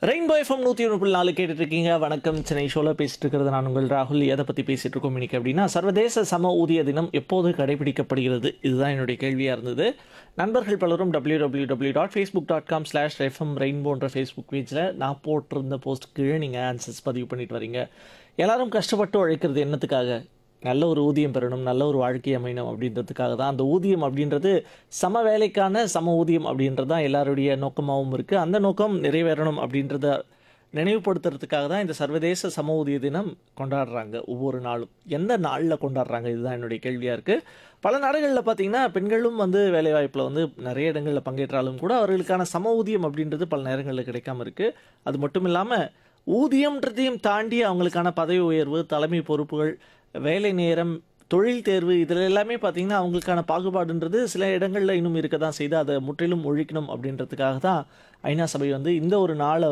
rainbow FM நூற்றி ஒன்று புள்ளி நாலு கேட்டுட்டு இருக்கீங்க வணக்கம் சென்னை ஷோவில் பேசிட்டு இருக்கிறது நான் உங்கள் ராகுல் எதை பற்றி பேசிட்டு இருக்கோம் இன்னைக்கு அப்படின்னா சர்வதேச சம ஊதிய தினம் எப்போது கடைபிடிக்கப்படுகிறது இதுதான் என்னுடைய கேள்வியாக இருந்தது நண்பர்கள் பலரும் W W W dot Facebook dot com slash FM ரெயின்போன்ற ஃபேஸ்புக் பேஜில் நான் போட்டிருந்த போஸ்ட் கீழே நீங்கள் ஆன்சர்ஸ் பதிவு பண்ணிட்டு வரீங்க எல்லாரும் கஷ்டப்பட்டு உழைக்கிறது என்னத்துக்காக நல்ல ஒரு ஊதியம் பெறணும் நல்ல ஒரு வாழ்க்கை அமையணும் அப்படின்றதுக்காக தான் அந்த ஊதியம் அப்படின்றது சம வேலைக்கான சம ஊதியம் அப்படின்றது தான் எல்லாருடைய நோக்கமாகவும் இருக்குது அந்த நோக்கம் நிறைவேறணும் அப்படின்றத நினைவுபடுத்துறதுக்காக தான் இந்த சர்வதேச சம ஊதிய தினம் கொண்டாடுறாங்க ஒவ்வொரு நாளும் எந்த நாளில் கொண்டாடுறாங்க இதுதான் என்னுடைய கேள்வியாக இருக்குது பல நாடுகளில் பார்த்தீங்கன்னா பெண்களும் வந்து வேலைவாய்ப்பில் வந்து நிறைய இடங்களில் பங்கேற்றாலும் கூட அவர்களுக்கான சம ஊதியம் அப்படின்றது பல நேரங்களில் கிடைக்காம இருக்குது அது மட்டும் இல்லாமல் ஊதியம்ன்றதையும் தாண்டி அவங்களுக்கான பதவி உயர்வு தலைமை பொறுப்புகள் வேலை நேரம் தொழில் தேர்வு இதில் எல்லாமே பார்த்தீங்கன்னா அவங்களுக்கான பாகுபாடுன்றது சில இடங்களில் இன்னும் இருக்க தான் செய்து அதை முற்றிலும் ஒழிக்கணும் அப்படின்றதுக்காக தான் ஐநா சபை வந்து இந்த ஒரு நாளை